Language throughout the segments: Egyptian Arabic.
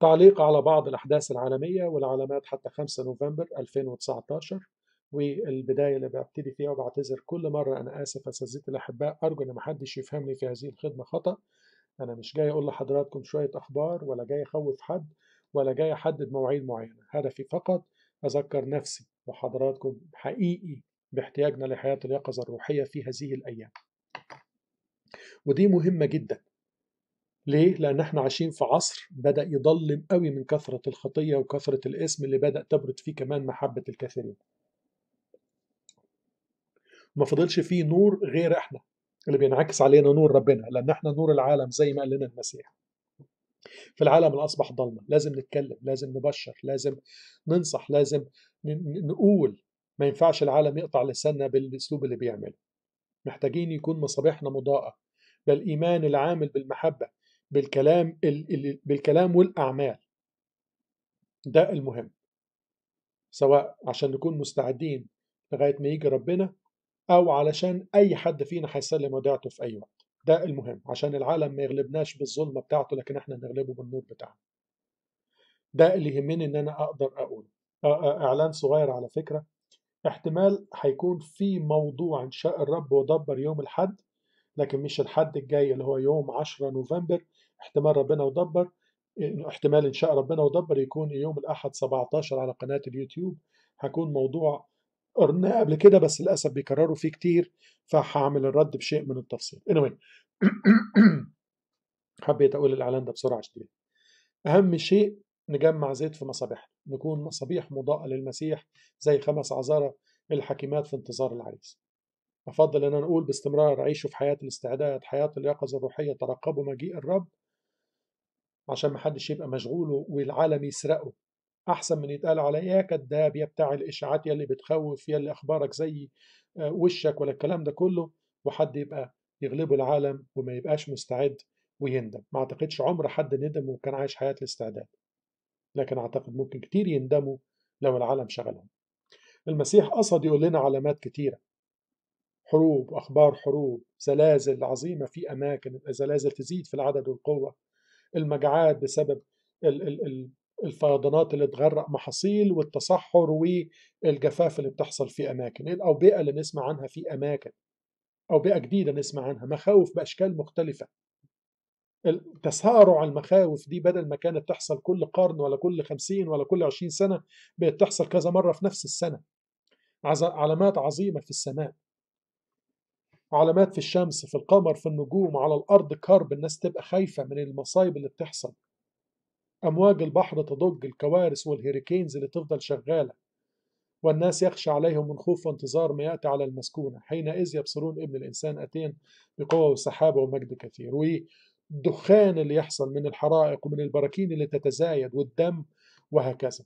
تعليق على بعض الأحداث العالمية والعلامات حتى 5 نوفمبر 2019 والبداية اللي ببتدي فيها وبعتذر كل مرة أنا آسف أساتذتي الأحباء أرجو إن محدش يفهمني في هذه الخدمة خطأ أنا مش جاي أقول لحضراتكم شوية أخبار ولا جاي أخوف حد ولا جاي أحدد مواعيد معينة هدفي فقط أذكر نفسي وحضراتكم حقيقي باحتياجنا لحياة اليقظة الروحية في هذه الأيام ودي مهمة جدا ليه؟ لأن احنا عايشين في عصر بدأ يضلم قوي من كثرة الخطية وكثرة الاسم اللي بدأ تبرد فيه كمان محبة الكثيرين ما فضلش فيه نور غير احنا اللي بينعكس علينا نور ربنا لأن احنا نور العالم زي ما قال لنا المسيح في العالم اللي أصبح ضلمة لازم نتكلم لازم نبشر لازم ننصح لازم نقول ما ينفعش العالم يقطع لساننا بالأسلوب اللي بيعمله محتاجين يكون مصابيحنا مضاءة بالإيمان العامل بالمحبة بالكلام بالكلام والأعمال ده المهم سواء عشان نكون مستعدين لغاية ما يجي ربنا أو علشان أي حد فينا هيسلم وديعته في أي وقت ده المهم عشان العالم ما يغلبناش بالظلمة بتاعته لكن احنا نغلبه بالنور بتاعنا ده اللي يهمني ان انا اقدر اقوله اعلان صغير على فكرة احتمال هيكون في موضوع ان شاء الرب ودبر يوم الحد لكن مش الحد الجاي اللي هو يوم 10 نوفمبر احتمال ربنا ودبر احتمال ان شاء ربنا ودبر يكون يوم الاحد 17 على قناة اليوتيوب هيكون موضوع قرناه قبل كده بس للاسف بيكرروا فيه كتير فهعمل الرد بشيء من التفصيل anyway حبيت اقول الاعلان ده بسرعه شديده اهم شيء نجمع زيت في مصابيحنا نكون مصابيح مضاءة للمسيح زي خمس عذارى الحكيمات في انتظار العريس أفضل أن أنا أقول باستمرار عيشوا في حياة الاستعداد حياة اليقظة الروحية ترقبوا مجيء الرب عشان ما حدش يبقى مشغول والعالم يسرقه أحسن من يتقال على يا كذاب يا بتاع الإشاعات يا اللي بتخوف يا اللي أخبارك زي وشك ولا الكلام ده كله وحد يبقى يغلبه العالم وما يبقاش مستعد ويندم ما أعتقدش عمر حد ندم وكان عايش حياة الاستعداد لكن أعتقد ممكن كتير يندموا لو العالم شغلهم المسيح قصد يقول لنا علامات كتيرة حروب أخبار حروب زلازل عظيمة في أماكن الزلازل تزيد في العدد والقوة المجاعات بسبب الفيضانات اللي تغرق محاصيل والتصحر والجفاف اللي بتحصل في أماكن الأوبئة اللي نسمع عنها في أماكن أوبئة جديدة نسمع عنها مخاوف بأشكال مختلفة تسارع المخاوف دي بدل ما كانت تحصل كل قرن ولا كل خمسين ولا كل عشرين سنة بقت تحصل كذا مرة في نفس السنة علامات عظيمة في السماء علامات في الشمس في القمر في النجوم على الأرض كرب الناس تبقى خايفة من المصايب اللي بتحصل أمواج البحر تضج الكوارث والهيريكينز اللي تفضل شغالة والناس يخشى عليهم من خوف وانتظار ما يأتي على المسكونة حينئذ يبصرون ابن الإنسان أتين بقوة وسحابة ومجد كثير والدخان اللي يحصل من الحرائق ومن البراكين اللي تتزايد والدم وهكذا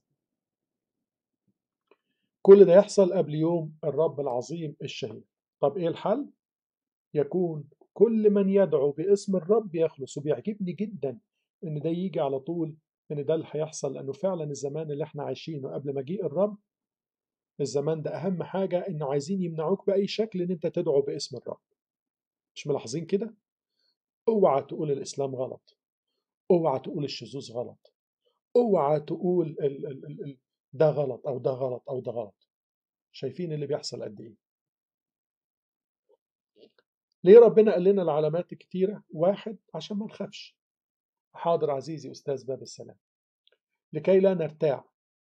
كل ده يحصل قبل يوم الرب العظيم الشهيد طب ايه الحل يكون كل من يدعو باسم الرب يخلص وبيعجبني جدا ان ده يجي على طول ان ده اللي هيحصل لانه فعلا الزمان اللي احنا عايشينه قبل مجيء الرب الزمان ده اهم حاجه انه عايزين يمنعوك باي شكل ان انت تدعو باسم الرب مش ملاحظين كده اوعى تقول الاسلام غلط اوعى تقول الشذوذ غلط اوعى تقول ال ال ال ال ده غلط او ده غلط او ده غلط شايفين اللي بيحصل قد ايه ليه ربنا قال لنا العلامات الكتيرة واحد عشان ما نخافش حاضر عزيزي أستاذ باب السلام لكي لا نرتاع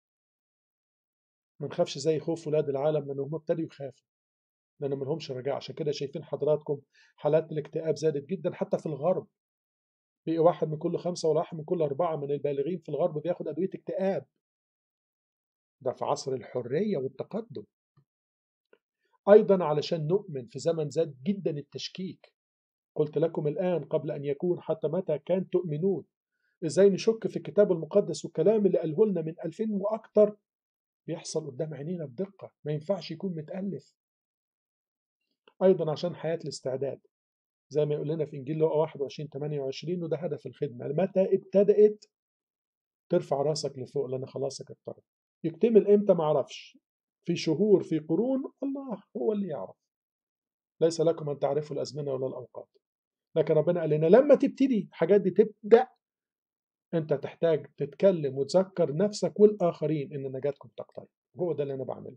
ما نخافش زي خوف ولاد العالم لأن هم ابتدوا يخافوا لأن ما لهمش رجاء عشان كده شايفين حضراتكم حالات الاكتئاب زادت جدا حتى في الغرب بقي واحد من كل خمسة ولا واحد من كل أربعة من البالغين في الغرب بياخد أدوية اكتئاب ده في عصر الحرية والتقدم أيضا علشان نؤمن في زمن زاد جدا التشكيك قلت لكم الآن قبل أن يكون حتى متى كان تؤمنون إزاي نشك في الكتاب المقدس والكلام اللي قاله لنا من 2000 وأكتر بيحصل قدام عينينا بدقة ما ينفعش يكون متألف أيضا عشان حياة الاستعداد زي ما يقول لنا في إنجيل لوقا 21 28 وده هدف الخدمة متى ابتدأت ترفع راسك لفوق لأن خلاصك اقترب يكتمل إمتى معرفش في شهور في قرون الله هو اللي يعرف ليس لكم أن تعرفوا الأزمنة ولا الأوقات لكن ربنا قال لنا لما تبتدي الحاجات دي تبدأ انت تحتاج تتكلم وتذكر نفسك والآخرين ان نجاتكم تقترب هو ده اللي انا بعمله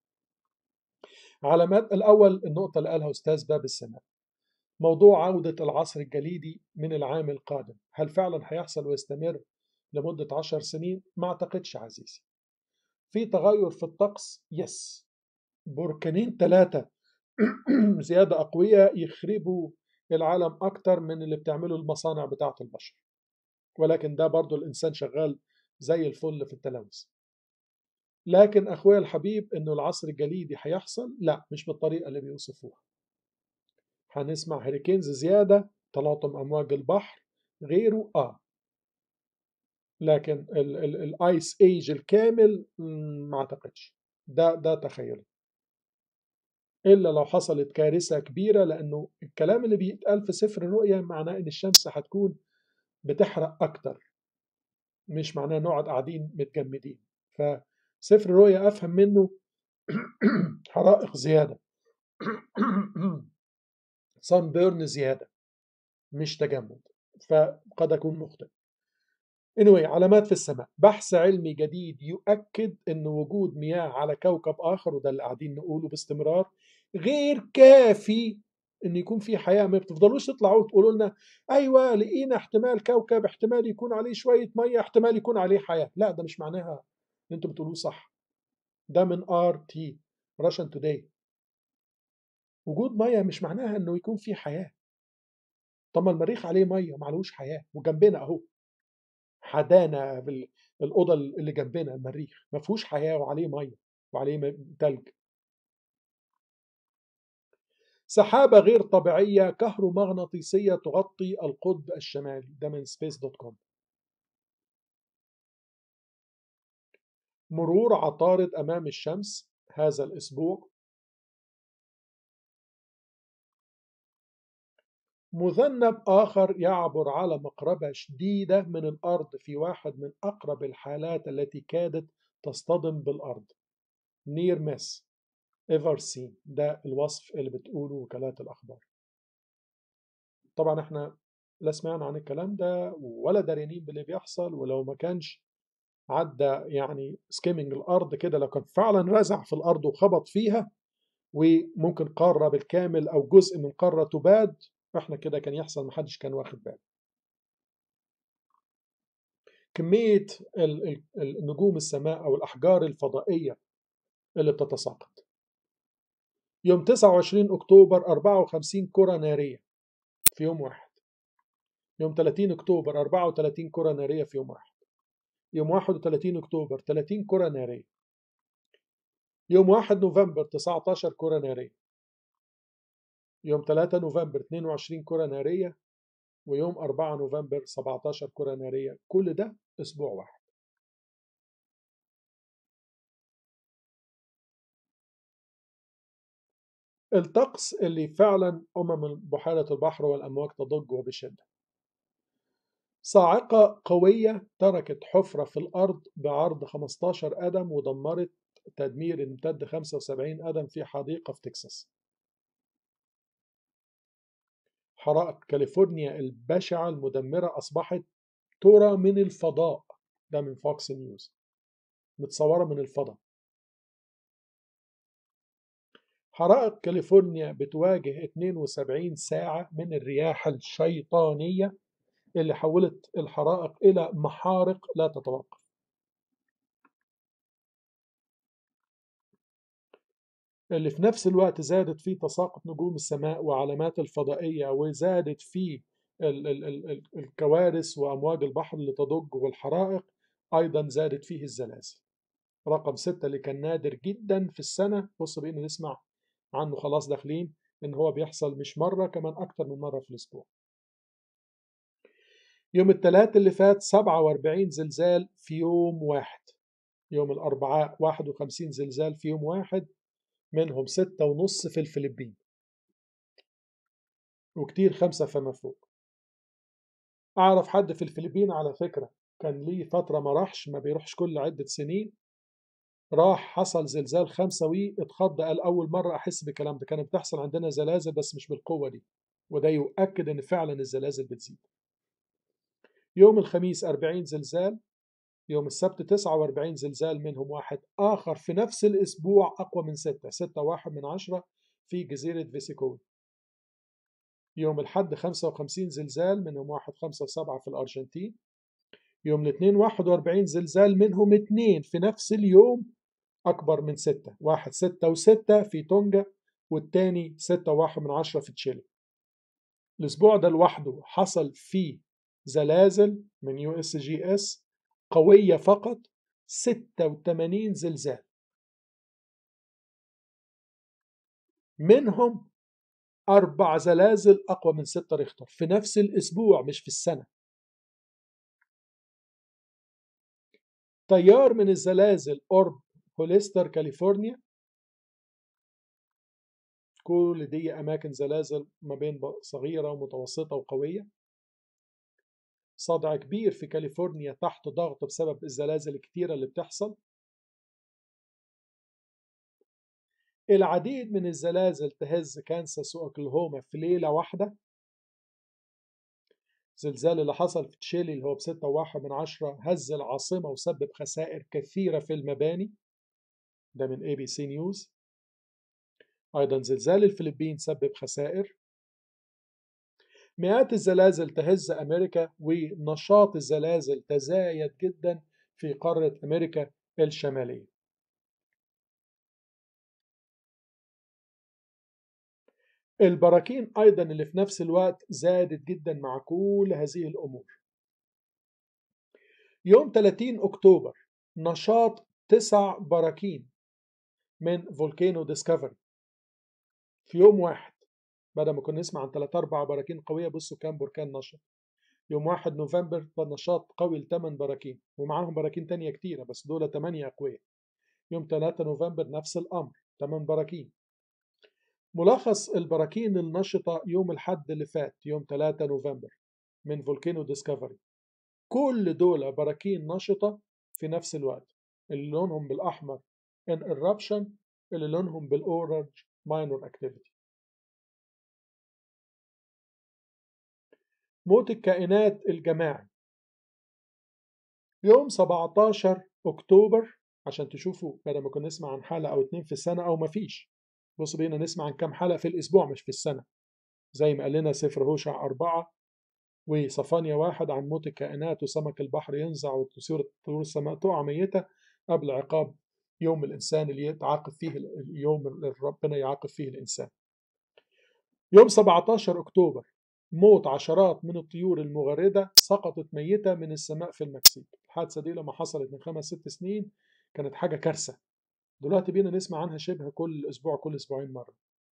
علامات الأول النقطة اللي قالها أستاذ باب السماء موضوع عودة العصر الجليدي من العام القادم هل فعلا هيحصل ويستمر لمدة عشر سنين؟ ما أعتقدش عزيزي في تغير في الطقس يس بركانين ثلاثة زيادة أقوياء يخربوا العالم أكتر من اللي بتعمله المصانع بتاعة البشر ولكن ده برضو الإنسان شغال زي الفل في التلوث لكن أخويا الحبيب إنه العصر الجليدي هيحصل لا مش بالطريقة اللي بيوصفوها هنسمع هريكينز زيادة تلاطم أمواج البحر غيره آه لكن الايس ايج الكامل ما اعتقدش ده ده تخيل الا لو حصلت كارثه كبيره لانه الكلام اللي بيتقال في سفر الرؤيا معناه ان الشمس هتكون بتحرق اكتر مش معناه نقعد قاعدين متجمدين فسفر الرؤيا افهم منه حرائق زياده صن بيرن زياده مش تجمد فقد اكون مخطئ anyway علامات في السماء بحث علمي جديد يؤكد ان وجود مياه على كوكب اخر وده اللي قاعدين نقوله باستمرار غير كافي ان يكون في حياه ما بتفضلوش تطلعوا تقولوا لنا ايوه لقينا احتمال كوكب احتمال يكون عليه شويه ميه احتمال يكون عليه حياه لا ده مش معناها اللي انتم بتقولوه صح ده من ار تي راشن توداي وجود ميه مش معناها انه يكون في حياه طب ما المريخ عليه ميه معلوش حياه وجنبنا اهو حدانا بالاوضه اللي جنبنا المريخ ما فيهوش حياه وعليه ميه وعليه ثلج سحابة غير طبيعية كهرومغناطيسية تغطي القطب الشمالي ده من سبيس دوت كوم مرور عطارد أمام الشمس هذا الأسبوع مذنب آخر يعبر على مقربة شديدة من الأرض في واحد من أقرب الحالات التي كادت تصطدم بالأرض نير مس ايفر سين ده الوصف اللي بتقوله وكالات الأخبار طبعا احنا لا سمعنا عن الكلام ده ولا دارينين باللي بيحصل ولو ما كانش عدى يعني سكيمنج الأرض كده لو كان فعلا رزع في الأرض وخبط فيها وممكن قارة بالكامل أو جزء من قارة تباد فاحنا كده كان يحصل محدش كان واخد باله كمية النجوم السماء أو الأحجار الفضائية اللي بتتساقط يوم 29 أكتوبر 54 كرة نارية في يوم واحد يوم 30 أكتوبر 34 كرة نارية في يوم واحد يوم 31 أكتوبر 30 كرة نارية يوم 1 نوفمبر 19 كرة نارية يوم 3 نوفمبر 22 كرة نارية ويوم 4 نوفمبر 17 كرة نارية كل ده أسبوع واحد الطقس اللي فعلا أمم بحيرة البحر والأمواج تضج وبشدة صاعقة قوية تركت حفرة في الأرض بعرض 15 قدم ودمرت تدمير امتد 75 قدم في حديقة في تكساس حرائق كاليفورنيا البشعة المدمرة أصبحت ترى من الفضاء ده من فوكس نيوز متصورة من الفضاء حرائق كاليفورنيا بتواجه 72 ساعة من الرياح الشيطانية اللي حولت الحرائق إلى محارق لا تتوقف اللي في نفس الوقت زادت فيه تساقط نجوم السماء وعلامات الفضائية وزادت فيه ال ال ال الكوارث وأمواج البحر اللي تضج والحرائق أيضا زادت فيه الزلازل رقم ستة اللي كان نادر جدا في السنة بص بقينا نسمع عنه خلاص داخلين إن هو بيحصل مش مرة كمان أكتر من مرة في الأسبوع يوم الثلاث اللي فات 47 زلزال في يوم واحد يوم الأربعاء 51 زلزال في يوم واحد منهم ستة ونص في الفلبين وكتير خمسة فما فوق أعرف حد في الفلبين على فكرة كان ليه فترة ما راحش ما بيروحش كل عدة سنين راح حصل زلزال خمسة وي اتخض قال أول مرة أحس بالكلام ده كانت بتحصل عندنا زلازل بس مش بالقوة دي وده يؤكد إن فعلا الزلازل بتزيد يوم الخميس 40 زلزال يوم السبت 49 زلزال منهم واحد آخر في نفس الأسبوع أقوى من 6 6 واحد من عشرة في جزيرة فيسيكوي يوم الحد 55 زلزال منهم واحد خمسة وسبعة في الأرجنتين يوم الاثنين 41 زلزال منهم اثنين في نفس اليوم أكبر من ستة واحد ستة وستة في تونجا والتاني ستة واحد من عشرة في تشيلي الأسبوع ده لوحده حصل فيه زلازل من يو اس جي اس قوية فقط 86 زلزال منهم أربع زلازل أقوى من 6 ريختر في نفس الأسبوع مش في السنة تيار من الزلازل قرب هوليستر كاليفورنيا كل دي أماكن زلازل ما بين صغيرة ومتوسطة وقوية صدع كبير في كاليفورنيا تحت ضغط بسبب الزلازل الكتيرة اللي بتحصل العديد من الزلازل تهز كانساس واوكلاهوما في ليلة واحدة زلزال اللي حصل في تشيلي اللي هو بستة واحد من عشرة هز العاصمة وسبب خسائر كثيرة في المباني ده من اي بي سي نيوز أيضا زلزال الفلبين سبب خسائر مئات الزلازل تهز أمريكا ونشاط الزلازل تزايد جدا في قارة أمريكا الشمالية البراكين أيضا اللي في نفس الوقت زادت جدا مع كل هذه الأمور يوم 30 أكتوبر نشاط تسع براكين من فولكانو ديسكفري في يوم واحد بدل ما كنا نسمع عن ثلاث أربع براكين قوية بصوا كام بركان نشط يوم 1 نوفمبر نشاط قوي لثمان براكين ومعاهم براكين تانية كتيرة بس دول 8 أقوياء يوم 3 نوفمبر نفس الأمر 8 براكين ملخص البراكين النشطة يوم الحد اللي فات يوم 3 نوفمبر من فولكانو ديسكفري كل دول براكين نشطة في نفس الوقت اللي لونهم بالأحمر ان eruption اللي لونهم بالأورنج minor activity موت الكائنات الجماعي يوم 17 أكتوبر عشان تشوفوا بدل ما كنا نسمع عن حالة أو اتنين في السنة أو مفيش بصوا بينا نسمع عن كم حلقة في الأسبوع مش في السنة زي ما قال لنا سفر هوشع أربعة وصفانيا واحد عن موت الكائنات وسمك البحر ينزع وتصير طيور السماء تقع ميتة قبل عقاب يوم الإنسان اللي يتعاقب فيه اليوم اللي ربنا يعاقب فيه الإنسان يوم 17 أكتوبر موت عشرات من الطيور المغردة سقطت ميتة من السماء في المكسيك الحادثة دي لما حصلت من خمس ست سنين كانت حاجة كارثة دلوقتي بينا نسمع عنها شبه كل أسبوع كل أسبوعين مرة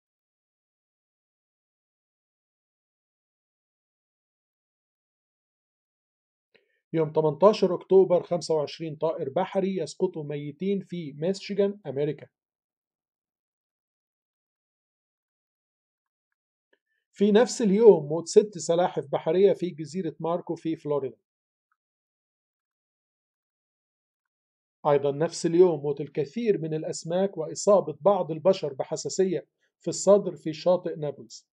يوم 18 أكتوبر 25 طائر بحري يسقطوا ميتين في ميشيغان أمريكا في نفس اليوم موت ست سلاحف بحرية في جزيرة ماركو في فلوريدا أيضا نفس اليوم موت الكثير من الأسماك وإصابة بعض البشر بحساسية في الصدر في شاطئ نابلز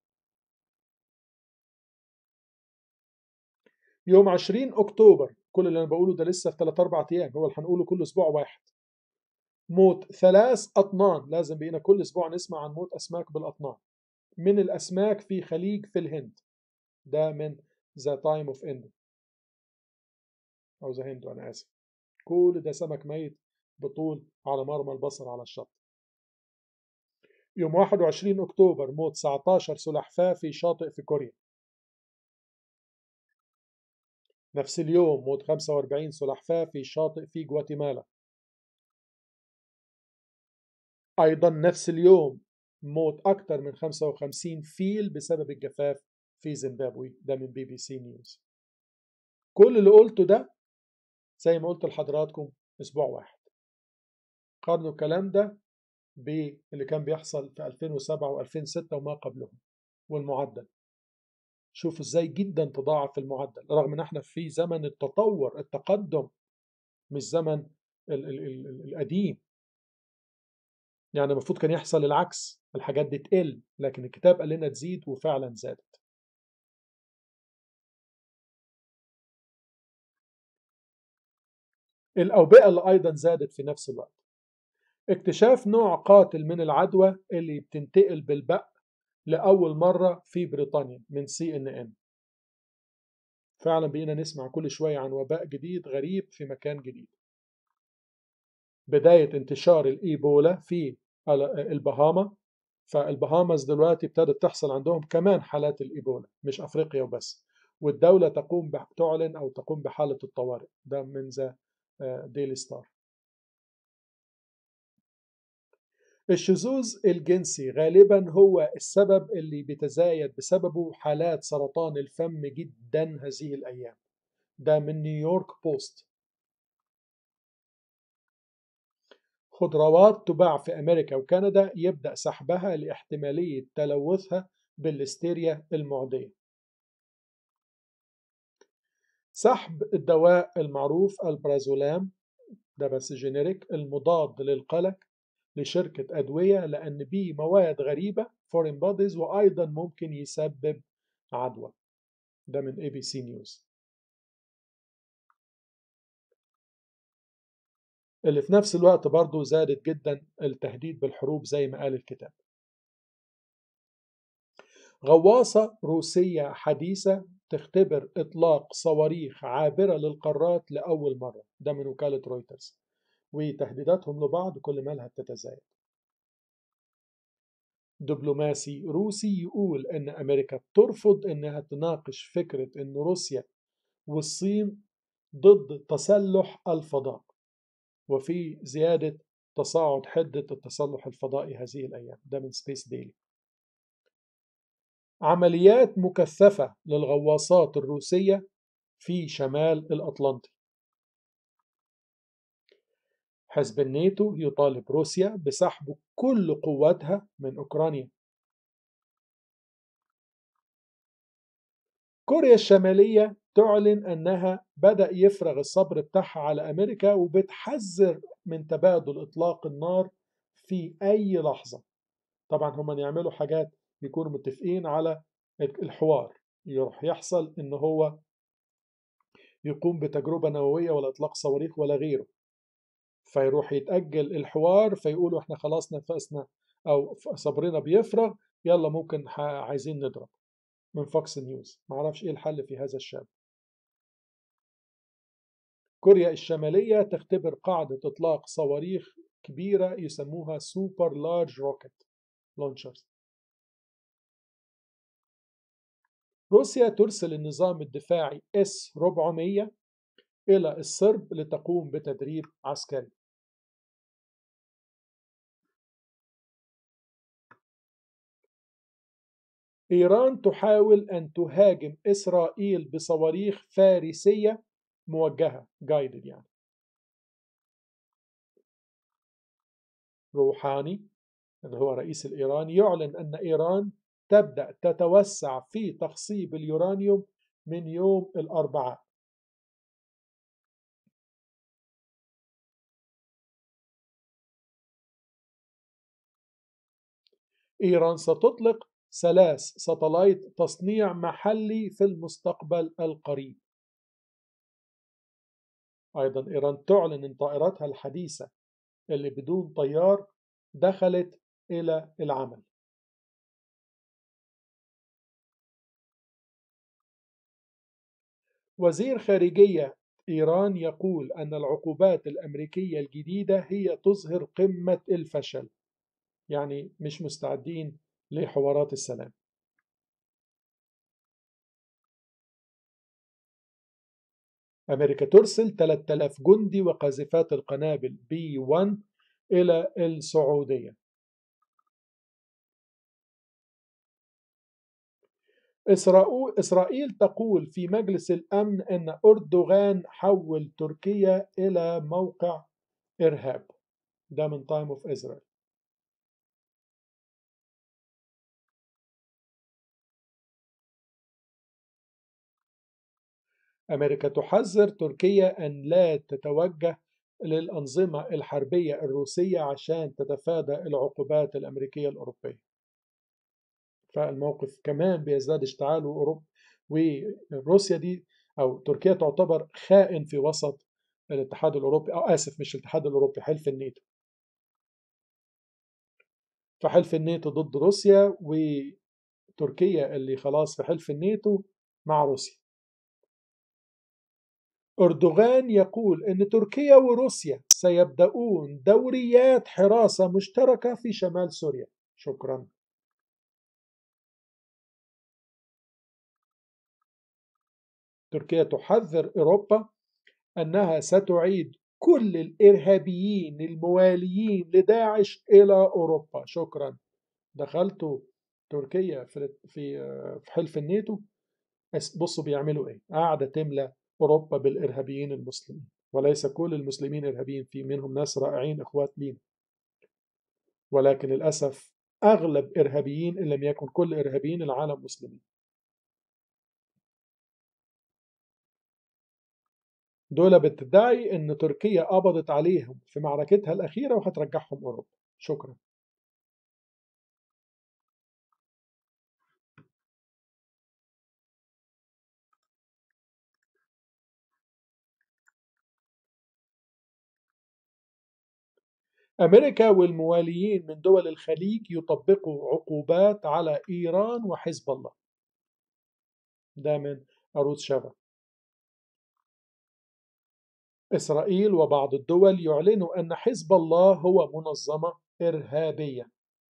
يوم 20 أكتوبر كل اللي أنا بقوله ده لسه في 3 4 أيام هو اللي هنقوله كل أسبوع واحد موت ثلاث أطنان لازم بقينا كل أسبوع نسمع عن موت أسماك بالأطنان من الأسماك في خليج في الهند ده من ذا تايم اوف اند أو ذا هند أنا آسف كل ده سمك ميت بطول على مرمى البصر على الشط يوم 21 أكتوبر موت 19 سلحفاة في شاطئ في كوريا نفس اليوم موت 45 سلحفاة في شاطئ في غواتيمالا أيضا نفس اليوم موت أكثر من 55 فيل بسبب الجفاف في زيمبابوي ده من بي بي سي نيوز كل اللي قلته ده زي ما قلت لحضراتكم أسبوع واحد قارنوا الكلام ده باللي كان بيحصل في 2007 و2006 وما قبلهم والمعدل شوفوا ازاي جدا تضاعف المعدل رغم ان احنا في زمن التطور التقدم مش زمن ال ال ال القديم يعني المفروض كان يحصل العكس الحاجات دي تقل لكن الكتاب قال لنا تزيد وفعلا زادت الأوبئة اللي أيضا زادت في نفس الوقت اكتشاف نوع قاتل من العدوى اللي بتنتقل بالبق لأول مرة في بريطانيا من سي ان ان فعلا بقينا نسمع كل شوية عن وباء جديد غريب في مكان جديد بداية انتشار الإيبولا في البهاما فالبهاماز دلوقتي ابتدت تحصل عندهم كمان حالات الإيبولا مش أفريقيا وبس والدولة تقوم تعلن أو تقوم بحالة الطوارئ ده من ذا ديلي ستار الشذوذ الجنسي غالبا هو السبب اللي بيتزايد بسببه حالات سرطان الفم جدا هذه الأيام ده من نيويورك بوست خضروات تباع في أمريكا وكندا يبدأ سحبها لاحتمالية تلوثها بالليستيريا المعدية سحب الدواء المعروف البرازولام ده بس جينيريك المضاد للقلق لشركة أدوية لأن بيه مواد غريبة فورين بوديز وأيضا ممكن يسبب عدوى ده من اي بي سي نيوز اللي في نفس الوقت برضو زادت جدا التهديد بالحروب زي ما قال الكتاب غواصة روسية حديثة تختبر إطلاق صواريخ عابرة للقارات لأول مرة ده من وكالة رويترز وتهديداتهم لبعض كل مالها بتتزايد دبلوماسي روسي يقول ان امريكا ترفض انها تناقش فكره ان روسيا والصين ضد تسلح الفضاء وفي زياده تصاعد حده التسلح الفضائي هذه الايام ده من سبيس ديلي عمليات مكثفه للغواصات الروسيه في شمال الاطلنطي حزب الناتو يطالب روسيا بسحب كل قواتها من أوكرانيا كوريا الشمالية تعلن أنها بدأ يفرغ الصبر بتاعها على أمريكا وبتحذر من تبادل إطلاق النار في أي لحظة طبعا هم يعملوا حاجات يكونوا متفقين على الحوار يروح يحصل إن هو يقوم بتجربة نووية ولا إطلاق صواريخ ولا غيره فيروح يتأجل الحوار فيقولوا احنا خلاص نفسنا او صبرنا بيفرغ يلا ممكن عايزين نضرب من فوكس نيوز معرفش ايه الحل في هذا الشاب كوريا الشمالية تختبر قاعدة إطلاق صواريخ كبيرة يسموها سوبر لارج روكت لونشرز روسيا ترسل النظام الدفاعي اس 400 إلى الصرب لتقوم بتدريب عسكري إيران تحاول أن تهاجم إسرائيل بصواريخ فارسية موجهة guided يعني روحاني اللي هو رئيس الإيران يعلن أن إيران تبدأ تتوسع في تخصيب اليورانيوم من يوم الأربعاء إيران ستطلق ثلاث ساتلايت تصنيع محلي في المستقبل القريب أيضا إيران تعلن أن طائراتها الحديثة اللي بدون طيار دخلت إلى العمل وزير خارجية إيران يقول أن العقوبات الأمريكية الجديدة هي تظهر قمة الفشل يعني مش مستعدين لحوارات السلام أمريكا ترسل 3000 جندي وقاذفات القنابل بي 1 إلى السعودية إسرائيل تقول في مجلس الأمن أن أردوغان حول تركيا إلى موقع إرهاب ده من تايم اوف إسرائيل أمريكا تحذر تركيا أن لا تتوجه للأنظمة الحربية الروسية عشان تتفادى العقوبات الأمريكية الأوروبية فالموقف كمان بيزداد اشتعال وأوروبا وروسيا دي أو تركيا تعتبر خائن في وسط الاتحاد الأوروبي أو آسف مش الاتحاد الأوروبي حلف الناتو فحلف الناتو ضد روسيا وتركيا اللي خلاص في حلف الناتو مع روسيا أردوغان يقول أن تركيا وروسيا سيبدأون دوريات حراسة مشتركة في شمال سوريا شكرا تركيا تحذر أوروبا أنها ستعيد كل الإرهابيين المواليين لداعش إلى أوروبا شكرا دخلتوا تركيا في في في حلف الناتو بصوا بيعملوا ايه قاعده تملى اوروبا بالارهابيين المسلمين وليس كل المسلمين ارهابيين في منهم ناس رائعين اخوات لينا ولكن للاسف اغلب ارهابيين ان لم يكن كل ارهابيين العالم مسلمين دول بتدعي ان تركيا قبضت عليهم في معركتها الاخيره وهترجعهم اوروبا شكرا أمريكا والمواليين من دول الخليج يطبقوا عقوبات على إيران وحزب الله ده من عروض شبه إسرائيل وبعض الدول يعلنوا أن حزب الله هو منظمة إرهابية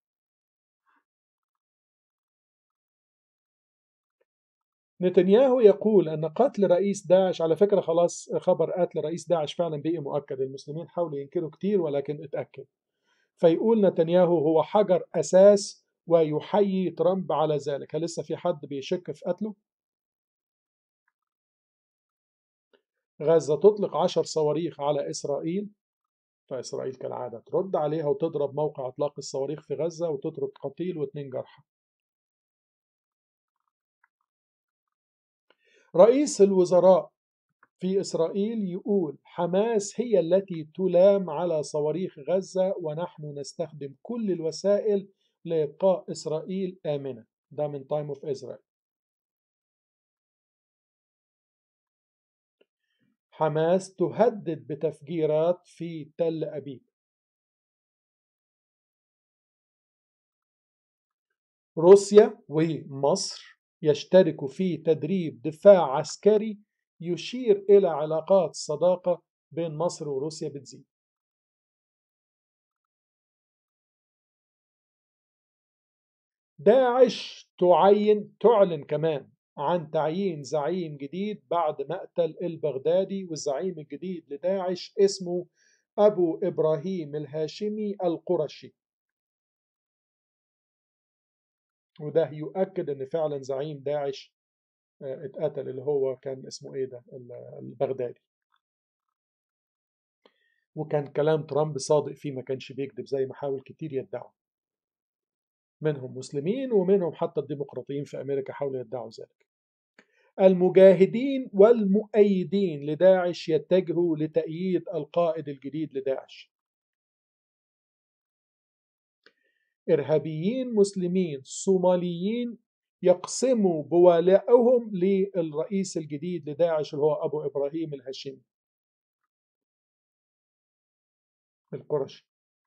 نتنياهو يقول أن قتل رئيس داعش على فكرة خلاص خبر قتل رئيس داعش فعلا بقي مؤكد المسلمين حاولوا ينكروا كتير ولكن اتأكد فيقول نتنياهو هو حجر أساس ويحيي ترامب على ذلك هل لسه في حد بيشك في قتله؟ غزة تطلق عشر صواريخ على إسرائيل فإسرائيل كالعادة ترد عليها وتضرب موقع إطلاق الصواريخ في غزة وتترك قتيل واثنين جرحى رئيس الوزراء في إسرائيل يقول حماس هي التي تلام على صواريخ غزة ونحن نستخدم كل الوسائل لإبقاء إسرائيل آمنة ده من تايم اوف إسرائيل حماس تهدد بتفجيرات في تل أبيب روسيا ومصر يشترك في تدريب دفاع عسكري يشير إلى علاقات صداقة بين مصر وروسيا بتزيد داعش تعين تعلن كمان عن تعيين زعيم جديد بعد مقتل البغدادي والزعيم الجديد لداعش اسمه أبو إبراهيم الهاشمي القرشي وده يؤكد ان فعلا زعيم داعش اتقتل اللي هو كان اسمه ايه ده البغدادي وكان كلام ترامب صادق فيه ما كانش بيكذب زي ما حاول كتير يدعوا منهم مسلمين ومنهم حتى الديمقراطيين في امريكا حاولوا يدعوا ذلك المجاهدين والمؤيدين لداعش يتجهوا لتأييد القائد الجديد لداعش إرهابيين مسلمين صوماليين يقسموا بولائهم للرئيس الجديد لداعش اللي هو أبو إبراهيم الهاشمي القرشي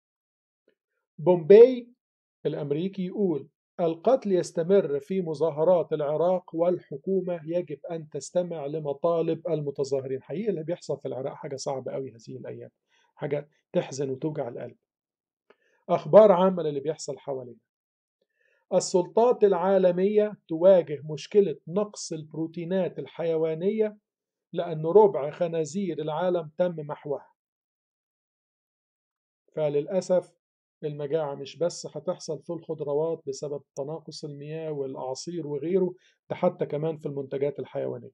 بومباي الأمريكي يقول القتل يستمر في مظاهرات العراق والحكومة يجب أن تستمع لمطالب المتظاهرين حقيقة اللي بيحصل في العراق حاجة صعبة قوي هذه الأيام حاجة تحزن وتوجع القلب أخبار عامة اللي بيحصل حوالينا السلطات العالمية تواجه مشكلة نقص البروتينات الحيوانية لأن ربع خنازير العالم تم محوها فللأسف المجاعة مش بس هتحصل في الخضروات بسبب تناقص المياه والأعاصير وغيره ده حتى كمان في المنتجات الحيوانية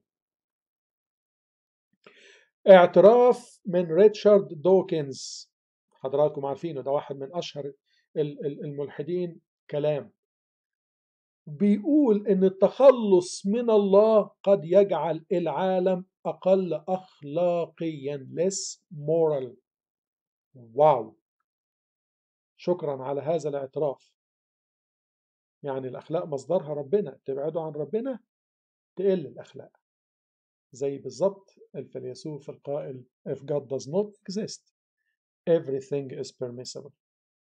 اعتراف من ريتشارد دوكنز حضراتكم عارفينه ده واحد من أشهر الملحدين كلام بيقول ان التخلص من الله قد يجعل العالم اقل اخلاقيا less moral واو شكرا على هذا الاعتراف يعني الاخلاق مصدرها ربنا تبعدوا عن ربنا تقل الاخلاق زي بالظبط الفيلسوف القائل if God does not exist everything is permissible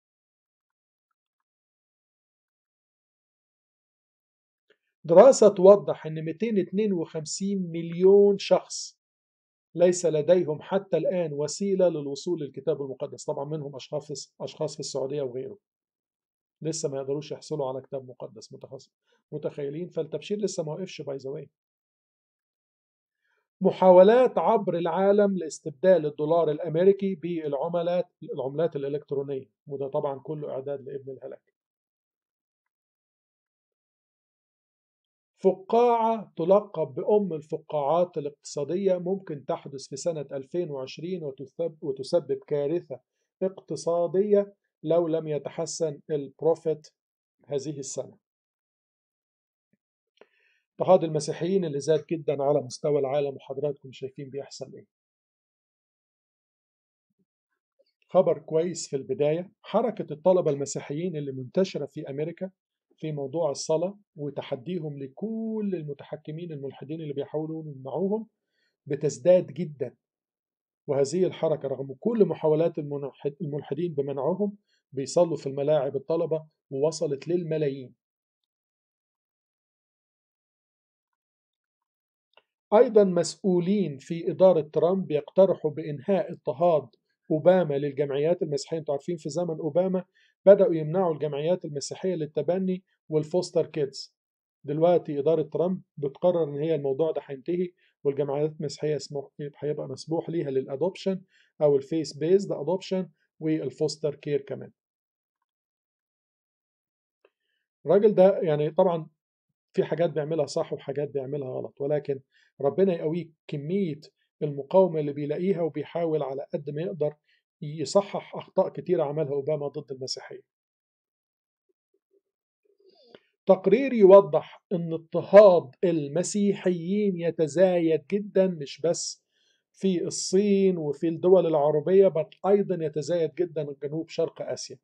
دراسة توضح أن 252 مليون شخص ليس لديهم حتى الآن وسيلة للوصول للكتاب المقدس طبعا منهم أشخاص أشخاص في السعودية وغيره لسه ما يقدروش يحصلوا على كتاب مقدس متخصص متخيلين فالتبشير لسه ما وقفش باي ذا محاولات عبر العالم لاستبدال الدولار الامريكي بالعملات العملات الالكترونيه وده طبعا كله اعداد لابن الهلاك فقاعة تلقب بأم الفقاعات الاقتصادية ممكن تحدث في سنة 2020 وتسبب كارثة اقتصادية لو لم يتحسن البروفيت هذه السنة اضطهاد المسيحيين اللي زاد جدا على مستوى العالم وحضراتكم شايفين بيحصل ايه خبر كويس في البداية حركة الطلبة المسيحيين اللي منتشرة في أمريكا في موضوع الصلاة وتحديهم لكل المتحكمين الملحدين اللي بيحاولوا يمنعوهم بتزداد جدا وهذه الحركة رغم كل محاولات الملحدين بمنعهم بيصلوا في الملاعب الطلبة ووصلت للملايين أيضا مسؤولين في إدارة ترامب يقترحوا بإنهاء اضطهاد أوباما للجمعيات المسيحية أنتوا عارفين في زمن أوباما بدأوا يمنعوا الجمعيات المسيحية للتبني والفوستر كيدز دلوقتي إدارة ترامب بتقرر إن هي الموضوع ده هينتهي والجمعيات المسيحية هيبقى مسموح ليها للأدوبشن أو الفيس بيزد أدوبشن والفوستر كير كمان الراجل ده يعني طبعا في حاجات بيعملها صح وحاجات بيعملها غلط ولكن ربنا يقويه كمية المقاومة اللي بيلاقيها وبيحاول على قد ما يقدر يصحح أخطاء كتيرة عملها أوباما ضد المسيحية تقرير يوضح أن اضطهاد المسيحيين يتزايد جدا مش بس في الصين وفي الدول العربية بل أيضا يتزايد جدا جنوب شرق آسيا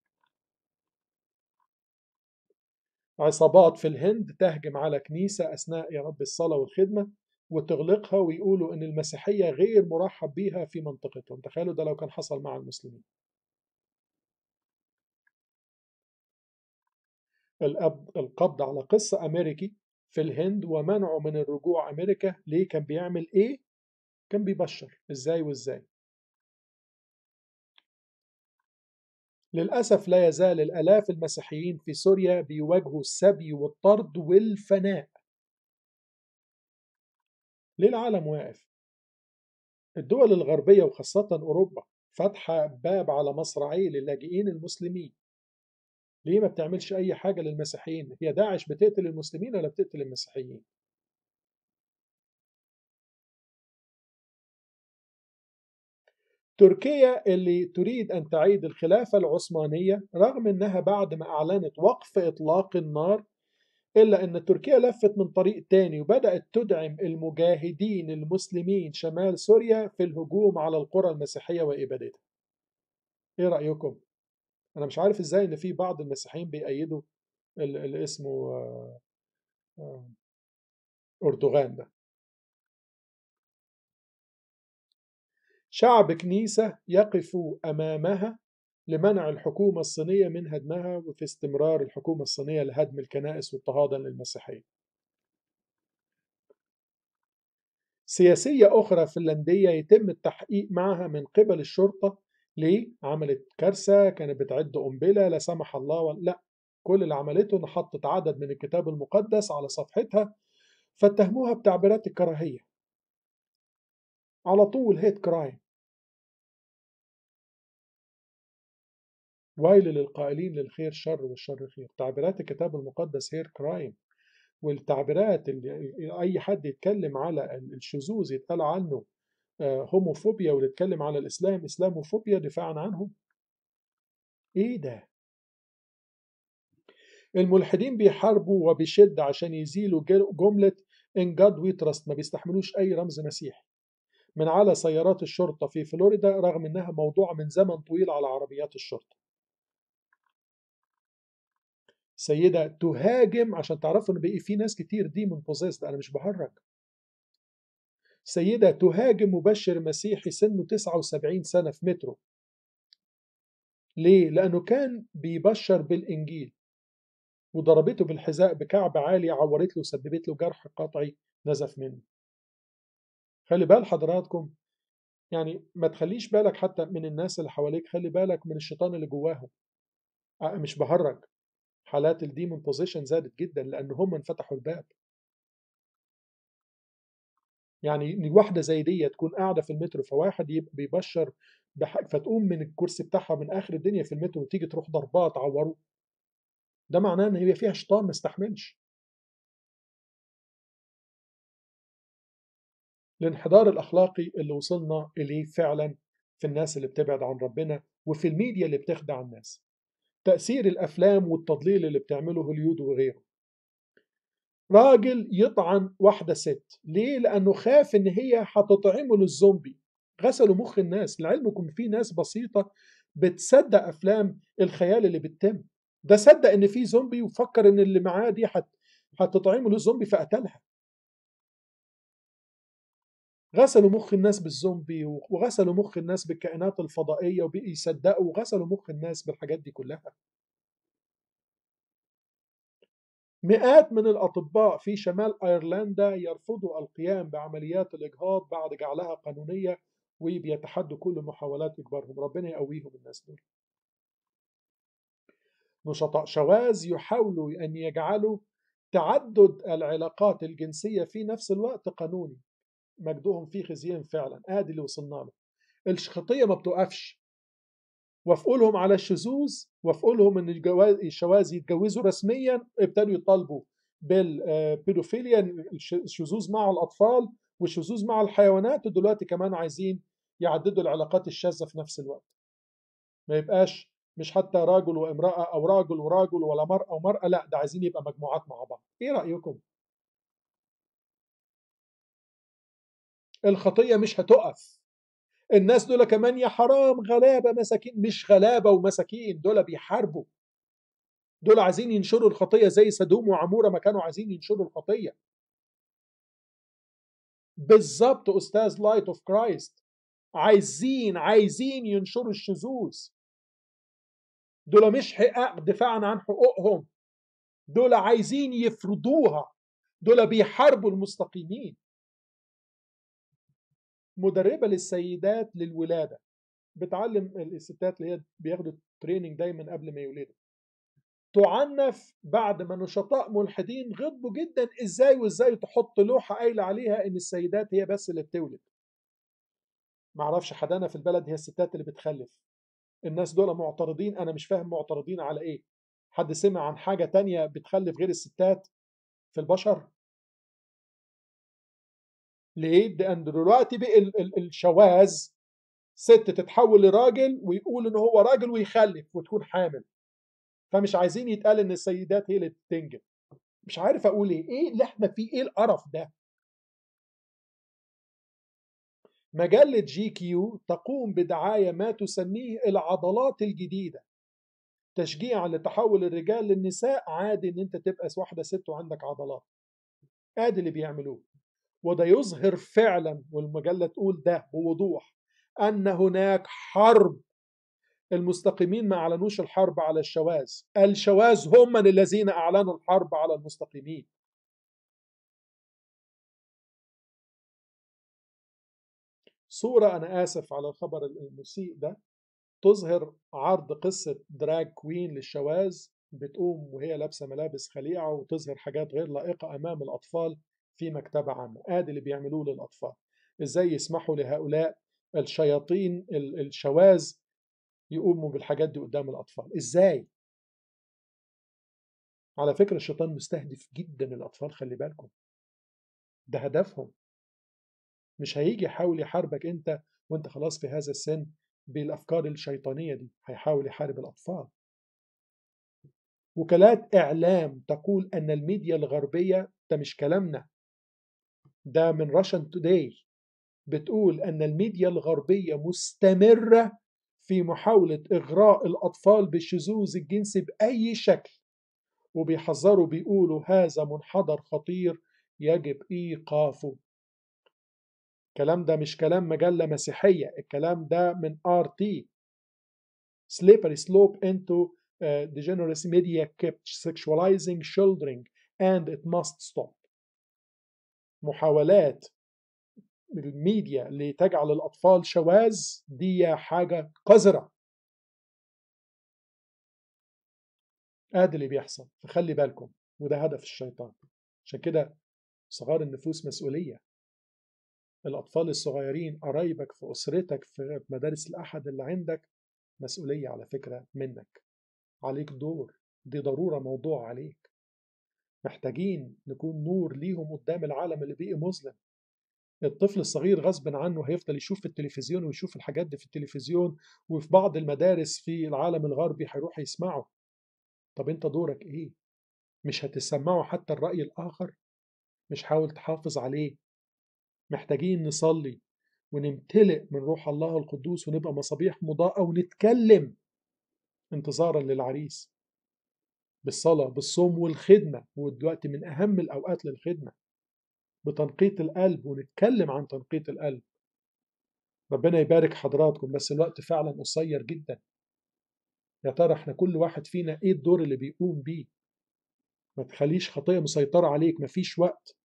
عصابات في الهند تهجم على كنيسة أثناء يا رب الصلاة والخدمة وتغلقها ويقولوا إن المسيحية غير مرحب بيها في منطقتهم تخيلوا ده لو كان حصل مع المسلمين القبض على قس أمريكي في الهند ومنعه من الرجوع أمريكا ليه كان بيعمل إيه؟ كان بيبشر إزاي وإزاي للأسف لا يزال الآلاف المسيحيين في سوريا بيواجهوا السبي والطرد والفناء ليه العالم واقف؟ الدول الغربية وخاصة أوروبا فاتحة باب على مصراعيه للاجئين المسلمين ليه ما بتعملش أي حاجة للمسيحيين؟ هي داعش بتقتل المسلمين ولا بتقتل المسيحيين؟ تركيا اللي تريد أن تعيد الخلافة العثمانية رغم أنها بعد ما أعلنت وقف إطلاق النار إلا أن تركيا لفت من طريق تاني وبدأت تدعم المجاهدين المسلمين شمال سوريا في الهجوم على القرى المسيحية وإبادتها إيه رأيكم؟ أنا مش عارف إزاي إن في بعض المسيحيين بيأيدوا اللي اسمه أردوغان ده شعب كنيسة يقف أمامها لمنع الحكومة الصينية من هدمها وفي استمرار الحكومة الصينية لهدم الكنائس واضطهادا للمسيحية سياسية أخرى فنلندية يتم التحقيق معها من قبل الشرطة ليه؟ عملت كارثة كانت بتعد قنبلة لا سمح الله ولا لا كل اللي عملته إن حطت عدد من الكتاب المقدس على صفحتها فاتهموها بتعبيرات الكراهية على طول هيت كرايم ويل للقائلين للخير شر والشر خير تعبيرات الكتاب المقدس هير كرايم والتعبيرات اللي اي حد يتكلم على الشذوذ يتقال عنه هوموفوبيا واللي يتكلم على الاسلام اسلاموفوبيا دفاعا عنهم ايه ده الملحدين بيحاربوا وبشدة عشان يزيلوا جملة إن جاد وي تراست ما بيستحملوش أي رمز مسيحي من على سيارات الشرطة في فلوريدا رغم إنها موضوع من زمن طويل على عربيات الشرطة سيدة تهاجم عشان تعرفوا إن بقي في ناس كتير دي من بوزيست أنا مش بهرج سيدة تهاجم مبشر مسيحي سنه 79 سنة في مترو ليه؟ لأنه كان بيبشر بالإنجيل وضربته بالحذاء بكعب عالي عورت له وسببت له جرح قطعي نزف منه خلي بال حضراتكم يعني ما تخليش بالك حتى من الناس اللي حواليك خلي بالك من الشيطان اللي جواهم مش بهرج حالات الديمون بوزيشن زادت جدا لان هم انفتحوا الباب يعني واحده زي دي تكون قاعده في المترو فواحد يبقى بيبشر بحق فتقوم من الكرسي بتاعها من اخر الدنيا في المترو وتيجي تروح ضربات تعوره ده معناه ان هي فيها شيطان ما استحملش الانحدار الاخلاقي اللي وصلنا اليه فعلا في الناس اللي بتبعد عن ربنا وفي الميديا اللي بتخدع الناس تأثير الأفلام والتضليل اللي بتعمله هوليود وغيره راجل يطعن واحدة ست ليه؟ لأنه خاف إن هي هتطعمه للزومبي غسلوا مخ الناس لعلمكم في ناس بسيطة بتصدق أفلام الخيال اللي بتتم ده صدق إن في زومبي وفكر إن اللي معاه دي هتطعمه للزومبي فقتلها غسلوا مخ الناس بالزومبي وغسلوا مخ الناس بالكائنات الفضائية وبيصدقوا وغسلوا مخ الناس بالحاجات دي كلها مئات من الأطباء في شمال أيرلندا يرفضوا القيام بعمليات الإجهاض بعد جعلها قانونية وبيتحدوا كل محاولات إجبارهم ربنا يقويهم الناس دول نشطاء شواذ يحاولوا أن يجعلوا تعدد العلاقات الجنسية في نفس الوقت قانوني مجدهم فيه خزيان فعلا ادي اللي وصلنا له الخطيه ما بتوقفش وافقوا لهم على الشذوذ وافقوا لهم ان الشواذ يتجوزوا رسميا ابتدوا يطالبوا بالبيدوفيليا الشذوذ مع الاطفال والشذوذ مع الحيوانات ودلوقتي كمان عايزين يعددوا العلاقات الشاذه في نفس الوقت ما يبقاش مش حتى راجل وامراه او راجل وراجل ولا مراه ومراه لا ده عايزين يبقى مجموعات مع بعض ايه رايكم الخطية مش هتقف الناس دول كمان يا حرام غلابة مساكين مش غلابة ومساكين دول بيحاربوا دول عايزين ينشروا الخطية زي سدوم وعمورة ما كانوا عايزين ينشروا الخطية بالظبط أستاذ لايت اوف كرايست عايزين عايزين ينشروا الشذوذ دول مش حقاق دفاعا عن حقوقهم دول عايزين يفرضوها دول بيحاربوا المستقيمين مدربه للسيدات للولاده بتعلم الستات اللي هي بياخدوا تريننج دايما قبل ما يولدوا تعنف بعد ما نشطاء ملحدين غضبوا جدا ازاي وازاي تحط لوحه قايله عليها ان السيدات هي بس اللي بتولد معرفش حدانا في البلد هي الستات اللي بتخلف الناس دول معترضين انا مش فاهم معترضين على ايه حد سمع عن حاجه تانية بتخلف غير الستات في البشر ليه؟ لأن دلوقتي بقى الشواذ ست تتحول لراجل ويقول إن هو راجل ويخلف وتكون حامل فمش عايزين يتقال إن السيدات هي اللي بتنجب مش عارف أقول إيه إيه اللي إحنا فيه إيه القرف ده مجلة جي كيو تقوم بدعاية ما تسميه العضلات الجديدة تشجيعا لتحول الرجال للنساء عادي ان انت تبقى واحدة ست وعندك عضلات ادي اللي بيعملوه وده يظهر فعلا والمجلة تقول ده بوضوح أن هناك حرب المستقيمين ما أعلنوش الحرب على الشواذ الشواذ هم الذين أعلنوا الحرب على المستقيمين صورة أنا آسف على الخبر المسيء ده تظهر عرض قصة دراج كوين للشواذ بتقوم وهي لابسة ملابس خليعة وتظهر حاجات غير لائقة أمام الأطفال في مكتبة عامة آدي اللي بيعملوه للأطفال إزاي يسمحوا لهؤلاء الشياطين الشواذ يقوموا بالحاجات دي قدام الأطفال إزاي على فكرة الشيطان مستهدف جدا الأطفال خلي بالكم ده هدفهم مش هيجي يحاول يحاربك أنت وأنت خلاص في هذا السن بالأفكار الشيطانية دي هيحاول يحارب الأطفال وكالات إعلام تقول أن الميديا الغربية ده مش كلامنا ده من راشن توداي بتقول أن الميديا الغربية مستمرة في محاولة إغراء الأطفال بالشذوذ الجنسي بأي شكل وبيحذروا بيقولوا هذا منحدر خطير يجب إيقافه الكلام ده مش كلام مجلة مسيحية الكلام ده من ار تي slippery slope into uh, degeneracy media kept sexualizing children and it must stop محاولات الميديا لتجعل الأطفال شواذ دي حاجة قذرة ادي اللي بيحصل فخلي بالكم وده هدف الشيطان عشان كده صغار النفوس مسؤولية الأطفال الصغيرين قرايبك في أسرتك في مدارس الأحد اللي عندك مسؤولية على فكرة منك عليك دور دي ضرورة موضوع عليك محتاجين نكون نور ليهم قدام العالم اللي بقي مظلم الطفل الصغير غصب عنه هيفضل يشوف في التلفزيون ويشوف الحاجات دي في التلفزيون وفي بعض المدارس في العالم الغربي هيروح يسمعه طب انت دورك ايه مش هتسمعه حتى الرأي الآخر مش حاول تحافظ عليه محتاجين نصلي ونمتلئ من روح الله القدوس ونبقى مصابيح مضاءة ونتكلم انتظارا للعريس بالصلاة بالصوم والخدمة ودلوقتي من أهم الأوقات للخدمة بتنقية القلب ونتكلم عن تنقية القلب ربنا يبارك حضراتكم بس الوقت فعلا قصير جدا يا ترى احنا كل واحد فينا ايه الدور اللي بيقوم بيه ما تخليش خطية مسيطرة عليك مفيش وقت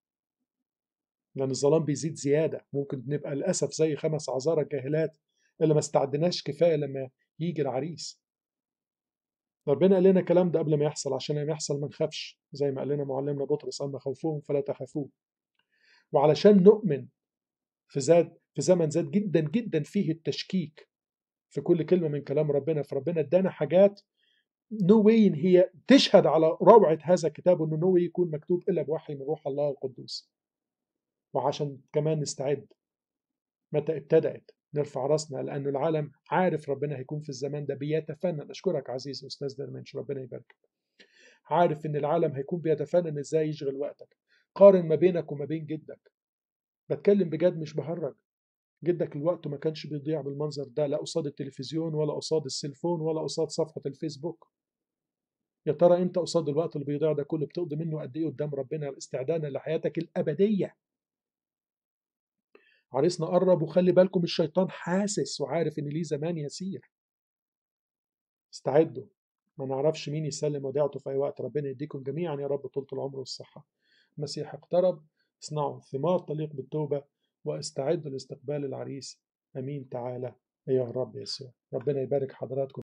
لأن الظلام بيزيد زيادة ممكن نبقى للأسف زي خمس عذارى الجاهلات اللي ما استعدناش كفاية لما يجي العريس ربنا قال لنا الكلام ده قبل ما يحصل عشان لما يحصل ما نخافش زي ما قال لنا معلمنا بطرس أما خوفهم فلا تخافوا وعلشان نؤمن في زاد في زمن زاد جدا جدا فيه التشكيك في كل كلمة من كلام ربنا فربنا ادانا حاجات نو واي هي تشهد على روعة هذا الكتاب انه نو يكون مكتوب الا بوحي من روح الله القدوس وعشان كمان نستعد متى ابتدأت نرفع راسنا لأن العالم عارف ربنا هيكون في الزمان ده بيتفنن أشكرك عزيز أستاذ درمنش ربنا يبارك عارف إن العالم هيكون بيتفنن إزاي يشغل وقتك قارن ما بينك وما بين جدك بتكلم بجد مش بهرج جدك الوقت ما كانش بيضيع بالمنظر ده لا قصاد التلفزيون ولا قصاد السيلفون ولا قصاد صفحة الفيسبوك يا ترى انت قصاد الوقت اللي بيضيع ده كله بتقضي منه قد ايه قدام ربنا استعدادا لحياتك الابديه عريسنا قرب وخلي بالكم الشيطان حاسس وعارف ان ليه زمان يسير استعدوا ما نعرفش مين يسلم وديعته في اي وقت ربنا يديكم جميعا يا رب طولة العمر والصحة المسيح اقترب اصنعوا ثمار تليق بالتوبة واستعدوا لاستقبال العريس امين تعالى ايها الرب يسوع ربنا يبارك حضراتكم